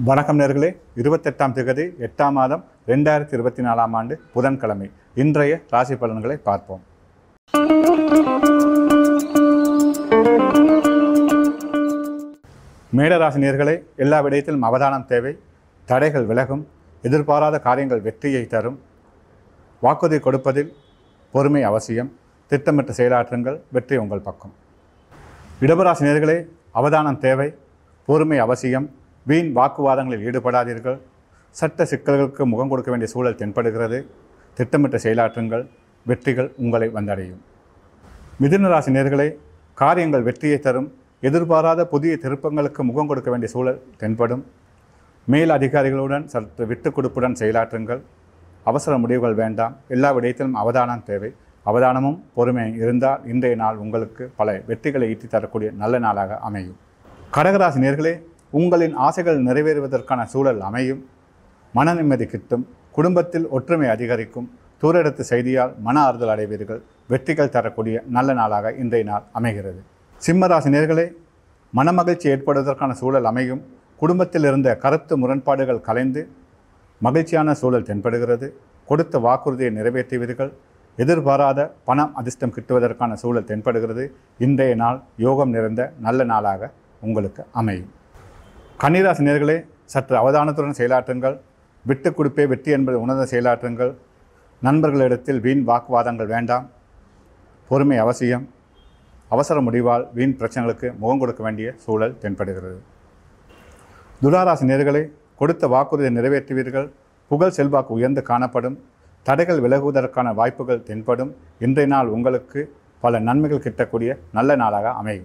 வணக்கம் நேர்களே இருபத்தெட்டாம் திகதி எட்டாம் மாதம் ரெண்டாயிரத்தி இருபத்தி நாலாம் ஆண்டு புதன்கிழமை இன்றைய ராசி பலன்களை பார்ப்போம் மேடராசி நேர்களே எல்லா விடயத்திலும் அவதானம் தேவை தடைகள் விலகும் எதிர்பாராத காரியங்கள் வெற்றியை தரும் வாக்குறுதி கொடுப்பதில் பொறுமை அவசியம் திட்டமிட்டு செயலாற்றுங்கள் வெற்றி உங்கள் பக்கம் இடபராசி நேர்களே அவதானம் தேவை பொறுமை அவசியம் வீண் வாக்குவாதங்களில் ஈடுபடாதீர்கள் சட்ட சிக்கல்களுக்கு முகம் கொடுக்க வேண்டிய சூழல் தென்படுகிறது திட்டமிட்ட செயலாற்றுங்கள் வெற்றிகள் உங்களை வந்தடையும் மிதுன ராசி நேர்களே காரியங்கள் வெற்றியை தரும் எதிர்பாராத புதிய திருப்பங்களுக்கு முகம் கொடுக்க வேண்டிய சூழல் தென்படும் மேல் அதிகாரிகளுடன் சற்று விட்டுக் கொடுப்புடன் செயலாற்றுங்கள் அவசர முடிவுகள் வேண்டாம் எல்லா விடயத்திலும் அவதானம் தேவை அவதானமும் பொறுமையும் இருந்தால் இன்றைய நாள் உங்களுக்கு பல வெற்றிகளை ஈட்டி தரக்கூடிய நல்ல நாளாக அமையும் கடகராசி நேர்களே உங்களின் ஆசைகள் நிறைவேறுவதற்கான சூழல் அமையும் மன நிம்மதி கிட்டும் குடும்பத்தில் ஒற்றுமை அதிகரிக்கும் தூரெடுத்த செய்தியால் மன ஆறுதல் அடைவீர்கள் வெற்றிகள் தரக்கூடிய நல்ல நாளாக இன்றைய நாள் அமைகிறது சிம்மராசி நேர்களே மனமகிழ்ச்சி ஏற்படுவதற்கான சூழல் அமையும் குடும்பத்தில் இருந்த கருத்து முரண்பாடுகள் கலைந்து மகிழ்ச்சியான சூழல் தென்படுகிறது கொடுத்த வாக்குறுதியை நிறைவேற்றுவீர்கள் எதிர்பாராத பணம் அதிர்ஷ்டம் கிட்டுவதற்கான சூழல் தென்படுகிறது இன்றைய நாள் யோகம் நிறைந்த நல்ல நாளாக உங்களுக்கு அமையும் கன்னிராசி நேர்களே சற்று அவதானத்துடன் செயலாற்றுங்கள் விட்டு கொடுப்பே வெற்றி என்பது உணர்ந்த செயலாற்றுங்கள் நண்பர்களிடத்தில் வீண் வாக்குவாதங்கள் வேண்டாம் பொறுமை அவசியம் அவசர முடிவால் வீண் பிரச்சனைகளுக்கு முகம் கொடுக்க வேண்டிய சூழல் தென்படுகிறது துளாராசி நேர்களே கொடுத்த வாக்குறுதியை நிறைவேற்றுவீர்கள் புகழ் செல்வாக்கு உயர்ந்து காணப்படும் தடைகள் விலகுவதற்கான வாய்ப்புகள் தென்படும் இன்றைய நாள் உங்களுக்கு பல நன்மைகள் கிட்டக்கூடிய நல்ல நாளாக அமையும்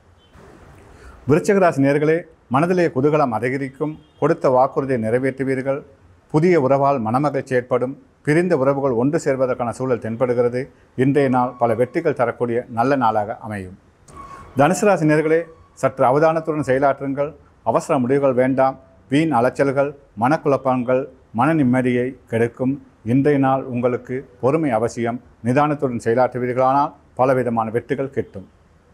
விருச்சிகராசி நேர்களே மனதிலே குதூகலம் அதிகரிக்கும் கொடுத்த வாக்குறுதியை நிறைவேற்றுவீர்கள் புதிய உறவால் மனமகிழ்ச்சி ஏற்படும் பிரிந்த உறவுகள் ஒன்று சேர்வதற்கான சூழல் தென்படுகிறது இன்றைய நாள் பல வெற்றிகள் தரக்கூடிய நல்ல நாளாக அமையும் தனுசு ராசி நேர்களே சற்று அவதானத்துடன் செயலாற்றுங்கள் அவசர முடிவுகள் வேண்டாம் வீண் அலைச்சல்கள் மனக்குழப்பங்கள் மன நிம்மதியை கெடுக்கும் இன்றைய நாள் உங்களுக்கு பொறுமை அவசியம் நிதானத்துடன் செயலாற்றுவீர்களானால் பலவிதமான வெற்றிகள் கிட்டும்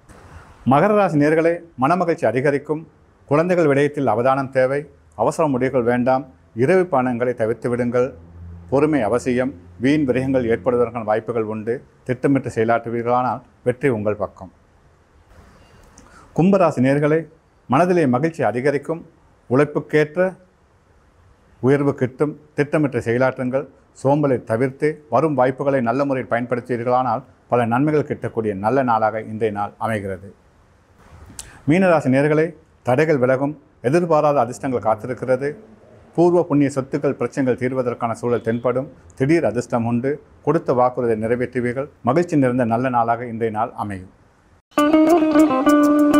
மகர ராசி நேர்களே மனமகிழ்ச்சி அதிகரிக்கும் குழந்தைகள் விடயத்தில் அவதானம் தேவை அவசர முடிவுகள் வேண்டாம் இரவு பயணங்களை தவிர்த்து விடுங்கள் பொறுமை அவசியம் வீண் விரயங்கள் ஏற்படுவதற்கான வாய்ப்புகள் உண்டு திட்டமிட்டு செயலாற்றுவீர்களானால் வெற்றி உங்கள் பக்கம் கும்பராசி நேர்களே மனதிலே மகிழ்ச்சி அதிகரிக்கும் உழைப்புக்கேற்ற உயர்வு கிட்டும் திட்டமிட்டு செயலாற்றுங்கள் சோம்பலை தவிர்த்து வரும் வாய்ப்புகளை நல்ல முறையில் பயன்படுத்தீர்களானால் பல நன்மைகள் கிட்டக்கூடிய நல்ல நாளாக இன்றைய நாள் அமைகிறது மீனராசி நேர்களே தடைகள் விலகும் எதிர்பாராத அதிர்ஷ்டங்கள் காத்திருக்கிறது பூர்வ புண்ணிய சொத்துக்கள் பிரச்சனைகள் தீர்வதற்கான சூழல் தென்படும் திடீர் அதிர்ஷ்டம் உண்டு கொடுத்த வாக்குறுதியை நிறைவேற்றுவீர்கள் மகிழ்ச்சி நிறைந்த நல்ல நாளாக இன்றைய நாள் அமையும்